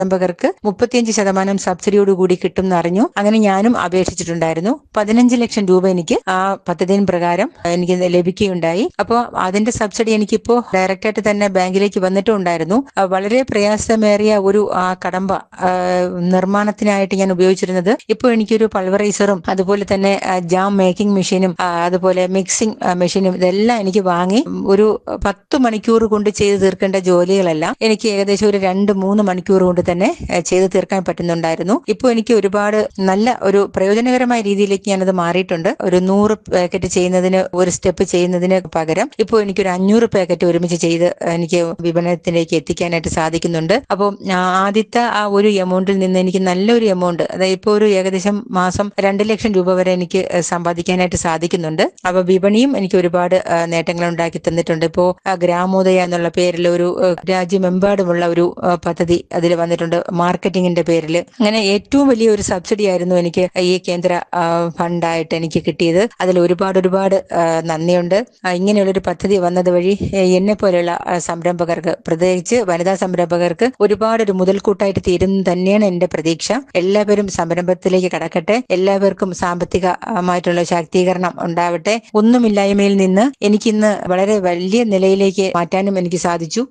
സംരംഭകർക്ക് മുപ്പത്തിയഞ്ച് ശതമാനം സബ്സിഡിയോടുകൂടി കിട്ടും എന്നറിഞ്ഞു അങ്ങനെ ഞാനും അപേക്ഷിച്ചിട്ടുണ്ടായിരുന്നു പതിനഞ്ച് ലക്ഷം രൂപ എനിക്ക് ആ പദ്ധതിயின் പ്രകാരം എനിക്ക് ലഭിക്കുകയുണ്ടായി അപ്പോൾ അതിന്റെ സബ്സിഡി എനിക്കിപ്പോ ഡയറക്റ്റായിട്ട് തന്നെ ബാങ്കിലേക്ക് വന്നിട്ടുണ്ടായിരുന്നു ആ, വളരെ പ്രയാസമേറിയ ഒരു ആ, കടമ്പ ആ, നിർമ്മാണത്തിനായിട്ട് ഞാൻ ഉപയോഗിച്ചിരുന്നത് ഇപ്പോൾ എനിക്കൊരു പൾവറൈസറും അതുപോലെ തന്നെ ആ, ജാം മേക്കിംഗ് മെഷീനും ആ, അതുപോലെ മിക്സിംഗ് ആ, മെഷീനും ഇതെല്ലാം എനിക്ക് വാങ്ങി ഒരു പത്ത് മണിക്കൂർ കൊണ്ട് ചെയ്തു തീർക്കേണ്ട ജോലികളെല്ലാം എനിക്ക് ഏകദേശം ഒരു രണ്ട് മൂന്ന് മണിക്കൂർ കൊണ്ട് തന്നെ ആ, ചെയ്തു തീർക്കാൻ പറ്റുന്നുണ്ടായിരുന്നു ഇപ്പോൾ എനിക്ക് ഒരുപാട് നല്ല ഒരു പ്രയോജനകരമായ രീതിയിലേക്ക് ഞാനത് മാറിയിട്ടുണ്ട് ഒരു നൂറ് പാക്കറ്റ് ചെയ്യുന്നതിന് ഒരു സ്റ്റെപ്പ് ചെയ്യുന്നതിന് പകരം ഇപ്പോൾ എനിക്കൊരു അഞ്ഞൂറ് പാക്കറ്റ് ഒരുമിച്ച് ചെയ്ത് എനിക്ക് വിപണനത്തിലേക്ക് എത്തിക്കാനായിട്ട് സാധിക്കുന്നുണ്ട് അപ്പോൾ ആദ്യത്തെ ആ ഒരു എമൗണ്ടിൽ നിന്ന് എനിക്ക് നല്ലൊരു എമൗണ്ട് അതായത് ഇപ്പോൾ ഒരു ഏകദേശം മാസം രണ്ട് ലക്ഷം രൂപ വരെ എനിക്ക് ഏഹ്, സമ്പാദിക്കാനായിട്ട് സാധിക്കുന്നുണ്ട് അപ്പൊ വിപണിയും എനിക്ക് ഒരുപാട് ഏഹ്, നേട്ടങ്ങൾ ഉണ്ടാക്കി തന്നിട്ടുണ്ട് ഇപ്പോ ആ, ഗ്രാമോദയ എന്നുള്ള പേരിൽ ഒരു ഏഹ്, രാജ്യമെമ്പാടുമുള്ള ഒരു ഏഹ്, പദ്ധതി അതിൽ വന്നിട്ടുണ്ട് മാർക്കറ്റിംഗിന്റെ പേരിൽ അങ്ങനെ ഏറ്റവും വലിയ ഒരു സബ്സിഡി ആയിരുന്നു എനിക്ക് ഈ കേന്ദ്ര ആ, ഫണ്ടായിട്ട് എനിക്ക് കിട്ടിയത് അതിൽ ഒരുപാട് ഒരുപാട് ആ, നന്ദിയുണ്ട് ആ, ഇങ്ങനെയുള്ളൊരു പദ്ധതി വന്നത് വഴി എന്നെ പോലെയുള്ള ആ, സംരംഭകർക്ക് പ്രത്യേകിച്ച് വനിതാ സംരംഭകർക്ക് ഒരുപാട് ഒരു മുതൽക്കൂട്ടായിട്ട് തീരും തന്നെയാണ് എന്റെ പ്രതീക്ഷ എല്ലാവരും സംരംഭത്തിലേക്ക് കടക്കട്ടെ എല്ലാവർക്കും സാമ്പത്തികമായിട്ടുള്ള ശാക്തീകരണം ഉണ്ടാവട്ടെ ഒന്നുമില്ലായ്മയിൽ നിന്ന് എനിക്കിന്ന് വളരെ വലിയ നിലയിലേക്ക് മാറ്റാനും എനിക്ക് സാധിച്ചു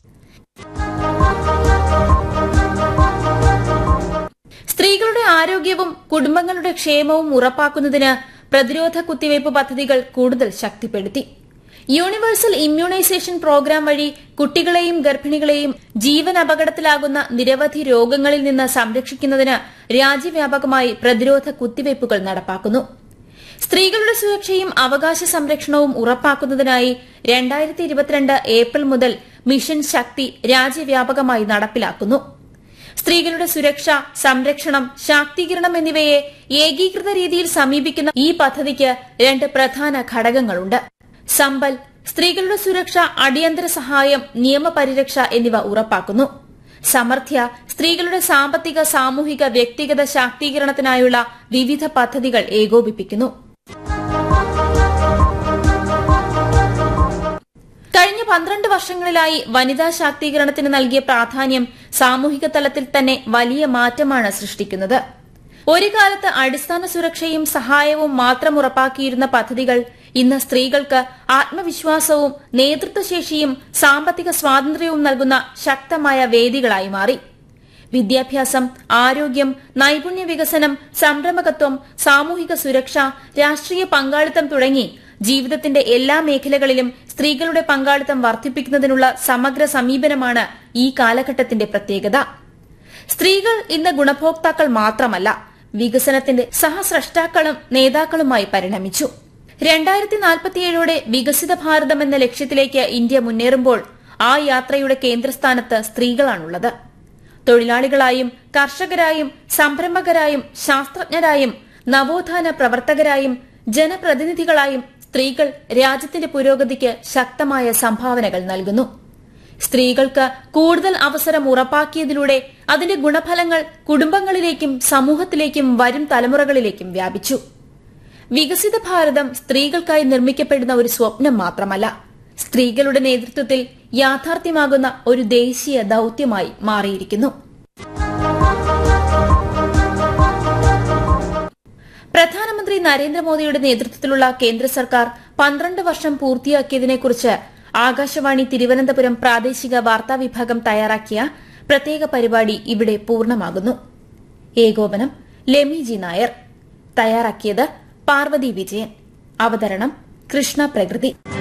സ്ത്രീകളുടെ ആരോഗ്യവും കുടുംബങ്ങളുടെ ക്ഷേമവും ഉറപ്പാക്കുന്നതിന് പ്രതിരോധ കുത്തിവയ്പ് പദ്ധതികൾ കൂടുതൽ ശക്തിപ്പെടുത്തി യൂണിവേഴ്സൽ ഇമ്മ്യൂണൈസേഷൻ പ്രോഗ്രാം വഴി കുട്ടികളെയും ഗർഭിണികളെയും ജീവൻ അപകടത്തിലാകുന്ന നിരവധി രോഗങ്ങളിൽ നിന്ന് സംരക്ഷിക്കുന്നതിന് രാജ്യവ്യാപകമായി പ്രതിരോധ കുത്തിവയ്പുകൾ നടപ്പാക്കുന്നു സ്ത്രീകളുടെ സുരക്ഷയും അവകാശ സംരക്ഷണവും ഉറപ്പാക്കുന്നതിനായി രണ്ടായിരത്തി ഇരുപത്തിരണ്ട് ഏപ്രിൽ മുതൽ മിഷൻ ശക്തി രാജ്യവ്യാപകമായി നടപ്പിലാക്കുന്നു സ്ത്രീകളുടെ സുരക്ഷ സംരക്ഷണം ശാക്തീകരണം എന്നിവയെ ഏകീകൃത രീതിയിൽ സമീപിക്കുന്ന ഈ പദ്ധതിക്ക് രണ്ട് പ്രധാന ഘടകങ്ങളുണ്ട് സമ്പൽ സ്ത്രീകളുടെ സുരക്ഷ അടിയന്തര സഹായം നിയമപരിരക്ഷ എന്നിവ ഉറപ്പാക്കുന്നു സമർത്ഥ്യ സ്ത്രീകളുടെ സാമ്പത്തിക സാമൂഹിക വ്യക്തിഗത ശാക്തീകരണത്തിനായുള്ള വിവിധ പദ്ധതികൾ ഏകോപിപ്പിക്കുന്നു കഴിഞ്ഞ പന്ത്രണ്ട് വർഷങ്ങളിലായി വനിതാ ശാക്തീകരണത്തിന് നൽകിയ പ്രാധാന്യം സാമൂഹിക തലത്തിൽ തന്നെ വലിയ മാറ്റമാണ് സൃഷ്ടിക്കുന്നത് ഒരു കാലത്ത് അടിസ്ഥാന സുരക്ഷയും സഹായവും മാത്രം ഉറപ്പാക്കിയിരുന്ന പദ്ധതികൾ ഇന്ന് സ്ത്രീകൾക്ക് ആത്മവിശ്വാസവും നേതൃത്വശേഷിയും സാമ്പത്തിക സ്വാതന്ത്ര്യവും നൽകുന്ന ശക്തമായ വേദികളായി മാറി വിദ്യാഭ്യാസം ആരോഗ്യം നൈപുണ്യ വികസനം സംരംഭകത്വം സാമൂഹിക സുരക്ഷ രാഷ്ട്രീയ പങ്കാളിത്തം തുടങ്ങി ജീവിതത്തിന്റെ എല്ലാ മേഖലകളിലും സ്ത്രീകളുടെ പങ്കാളിത്തം വർദ്ധിപ്പിക്കുന്നതിനുള്ള സമഗ്ര സമീപനമാണ് ഈ കാലഘട്ടത്തിന്റെ പ്രത്യേകത സ്ത്രീകൾ ഇന്ന് ഗുണഭോക്താക്കൾ മാത്രമല്ല വികസനത്തിന്റെ സഹസ്രഷ്ടാക്കളും നേതാക്കളുമായി പരിണമിച്ചു രണ്ടായിരത്തി നാൽപ്പത്തിയേഴോടെ വികസിത ഭാരതം എന്ന ലക്ഷ്യത്തിലേക്ക് ഇന്ത്യ മുന്നേറുമ്പോൾ ആ യാത്രയുടെ കേന്ദ്രസ്ഥാനത്ത് സ്ത്രീകളാണുള്ളത് തൊഴിലാളികളായും കർഷകരായും സംരംഭകരായും ശാസ്ത്രജ്ഞരായും നവോത്ഥാന പ്രവർത്തകരായും ജനപ്രതിനിധികളായും സ്ത്രീകൾ രാജ്യത്തിന്റെ പുരോഗതിക്ക് ശക്തമായ സംഭാവനകൾ നൽകുന്നു സ്ത്രീകൾക്ക് കൂടുതൽ അവസരം ഉറപ്പാക്കിയതിലൂടെ അതിന്റെ ഗുണഫലങ്ങൾ കുടുംബങ്ങളിലേക്കും സമൂഹത്തിലേക്കും വരും തലമുറകളിലേക്കും വ്യാപിച്ചു വികസിത ഭാരതം സ്ത്രീകൾക്കായി നിർമ്മിക്കപ്പെടുന്ന ഒരു സ്വപ്നം മാത്രമല്ല സ്ത്രീകളുടെ നേതൃത്വത്തിൽ യാഥാർത്ഥ്യമാകുന്ന ഒരു ദേശീയ ദൌത്യമായി മാറിയിരിക്കുന്നു പ്രധാനമന്ത്രി നരേന്ദ്രമോദിയുടെ നേതൃത്വത്തിലുള്ള കേന്ദ്ര സർക്കാർ പന്ത്രണ്ട് വർഷം പൂർത്തിയാക്കിയതിനെക്കുറിച്ച് ആകാശവാണി തിരുവനന്തപുരം പ്രാദേശിക വാർത്താ വിഭാഗം തയ്യാറാക്കിയ പ്രത്യേക പരിപാടി ഇവിടെ പൂർണ്ണമാകുന്നു ഏകോപനം ലെമി ജി നായർ തയ്യാറാക്കിയത് പാർവതി വിജയൻ അവതരണം കൃഷ്ണ പ്രകൃതി